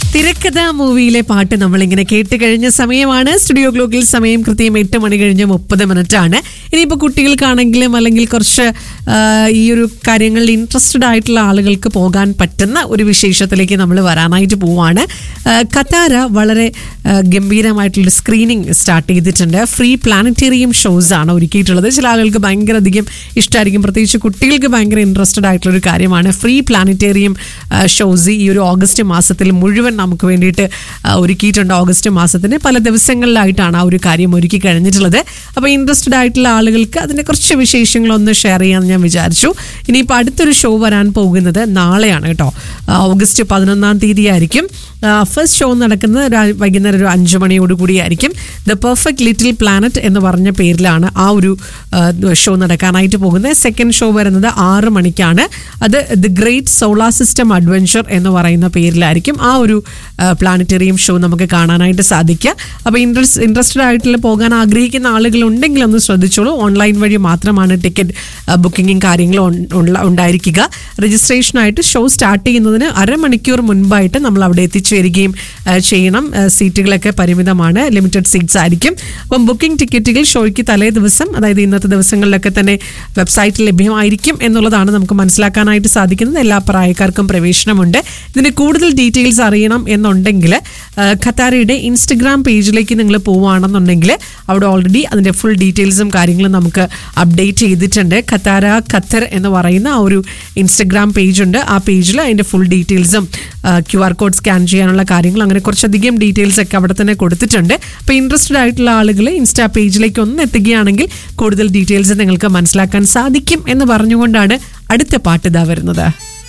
തിരക്കഥ മൂവിയിലെ പാട്ട് നമ്മളിങ്ങനെ കേട്ട് കഴിഞ്ഞ സമയമാണ് സ്റ്റുഡിയോ ഗ്ലോക്കിൽ സമയം കൃത്യം എട്ട് മണി കഴിഞ്ഞ് മുപ്പത് മിനിറ്റ് ആണ് ഇനിയിപ്പോൾ കുട്ടികൾക്കാണെങ്കിലും അല്ലെങ്കിൽ കുറച്ച് ആ, ഈ ഒരു കാര്യങ്ങളിൽ ഇൻട്രസ്റ്റഡ് ആയിട്ടുള്ള ആളുകൾക്ക് പോകാൻ പറ്റുന്ന ഒരു വിശേഷത്തിലേക്ക് നമ്മൾ വരാനായിട്ട് പോവാണ് ആ, കത്താര വളരെ ആ, ഗംഭീരമായിട്ടുള്ള സ്ക്രീനിങ് സ്റ്റാർട്ട് ചെയ്തിട്ടുണ്ട് ഫ്രീ പ്ലാനറ്റേറിയം ഷോസ് ആണ് ഒരുക്കിയിട്ടുള്ളത് ചില ആളുകൾക്ക് ഭയങ്കര അധികം ഇഷ്ടമായിരിക്കും പ്രത്യേകിച്ച് കുട്ടികൾക്ക് ഭയങ്കര ഇൻട്രസ്റ്റഡ് ആയിട്ടുള്ള ഒരു കാര്യമാണ് ഫ്രീ പ്ലാനറ്റേറിയം ഷോസ് ഈ ഒരു ഓഗസ്റ്റ് മാസത്തിൽ മുഴുവൻ നമുക്ക് വേണ്ടിയിട്ട് ആ, ഒരുക്കിയിട്ടുണ്ട് ഓഗസ്റ്റ് മാസത്തിന് പല ദിവസങ്ങളിലായിട്ടാണ് ആ ഒരു കാര്യം ഒരുക്കി കഴിഞ്ഞിട്ടുള്ളത് അപ്പോൾ ഇൻട്രസ്റ്റഡ് ആയിട്ടുള്ള ആളുകൾക്ക് അതിൻ്റെ കുറച്ച് വിശേഷങ്ങളൊന്ന് ഷെയർ ചെയ്യാമെന്ന് ഞാൻ വിചാരിച്ചു ഇനിയിപ്പോൾ അടുത്തൊരു ഷോ വരാൻ പോകുന്നത് നാളെയാണ് കേട്ടോ ആ, ഓഗസ്റ്റ് പതിനൊന്നാം തീയതി ആയിരിക്കും ഫസ്റ്റ് ഷോ നടക്കുന്നത് ഒരു വൈകുന്നേരം ഒരു അഞ്ച് മണിയോട് കൂടിയായിരിക്കും ദ പെർഫെക്റ്റ് ലിറ്റിൽ പ്ലാനറ്റ് എന്ന് പറഞ്ഞ പേരിലാണ് ആ ഒരു ഷോ നടക്കാനായിട്ട് പോകുന്നത് സെക്കൻഡ് ഷോ വരുന്നത് ആറ് മണിക്കാണ് അത് the great solar system adventure എന്ന് പറയുന്ന പേരിലായിരിക്കും ആ ഒരു പ്ലാനറ്റേറിയം ഷോ നമുക്ക് കാണാനായിട്ട് സാധിക്കുക അപ്പോൾ ഇൻട്രസ്റ്റ് ഇൻട്രസ്റ്റഡ് ആയിട്ടുള്ള പോകാൻ ആഗ്രഹിക്കുന്ന ആളുകൾ ഉണ്ടെങ്കിൽ ഒന്ന് ശ്രദ്ധിച്ചോളൂ ഓൺലൈൻ വഴി മാത്രമാണ് ടിക്കറ്റ് ബുക്കിങ്ങും കാര്യങ്ങളും ഉൺ- ഉള്ള- ഉണ്ടായിരിക്കുക രജിസ്ട്രേഷനായിട്ട് ഷോ സ്റ്റാർട്ട് ചെയ്യുന്നതിന് അരമണിക്കൂർ മുൻപായിട്ട് നമ്മൾ അവിടെ എത്തിച്ചേരുകയും ആ, ചെയ്യണം ആ, സീറ്റുകളൊക്കെ പരിമിതമാണ് ലിമിറ്റഡ് സീറ്റ്സ് ആയിരിക്കും അപ്പം ബുക്കിംഗ് ടിക്കറ്റുകൾ ഷോയ്ക്ക് തലേ ദിവസം അതായത് ഇന്നത്തെ ദിവസങ്ങളിലൊക്കെ തന്നെ വെബ്സൈറ്റിൽ ലഭ്യമായിരിക്കും എന്നുള്ളതാണ് നമുക്ക് മനസ്സിലാക്കാനായിട്ട് സാധിക്കുന്നത് എല്ലാ പ്രായക്കാർക്കും പ്രവേശനമുണ്ട് ഇതിന് കൂടുതൽ ഡീറ്റെയിൽസ് അറിയണം എന്നുണ്ടെങ്കിൽ ആ, ഖത്താരയുടെ ഇൻസ്റ്റഗ്രാം പേജിലേക്ക് നിങ്ങൾ പോവുകയാണെന്നുണ്ടെങ്കിൽ അവിടെ ഓൾറെഡി അതിൻ്റെ ഫുൾ ഡീറ്റെയിൽസും കാര്യങ്ങളും നമുക്ക് അപ്ഡേറ്റ് ചെയ്തിട്ടുണ്ട് ഖത്താര ഖത്തർ എന്ന് പറയുന്ന ആ ഒരു ഇൻസ്റ്റഗ്രാം പേജ് ഉണ്ട് ആ പേജിൽ അതിൻ്റെ ഫുൾ ഡീറ്റെയിൽസും ക്യു ആർ കോഡ് സ്കാൻ ചെയ്യാനുള്ള കാര്യങ്ങൾ അങ്ങനെ കുറച്ചധികം ഡീറ്റെയിൽസ് ഒക്കെ അവിടെ തന്നെ കൊടുത്തിട്ടുണ്ട് അപ്പോൾ ഇൻട്രസ്റ്റഡ് ആയിട്ടുള്ള ആളുകൾ ഇൻസ്റ്റാ പേജിലേക്ക് ഒന്ന് എത്തുകയാണെങ്കിൽ കൂടുതൽ ഡീറ്റെയിൽസ് നിങ്ങൾക്ക് മനസ്സിലാക്കാൻ സാധിക്കും എന്ന് പറഞ്ഞുകൊണ്ടാണ് അടുത്ത പാട്ട് ഇതാ വരുന്നത്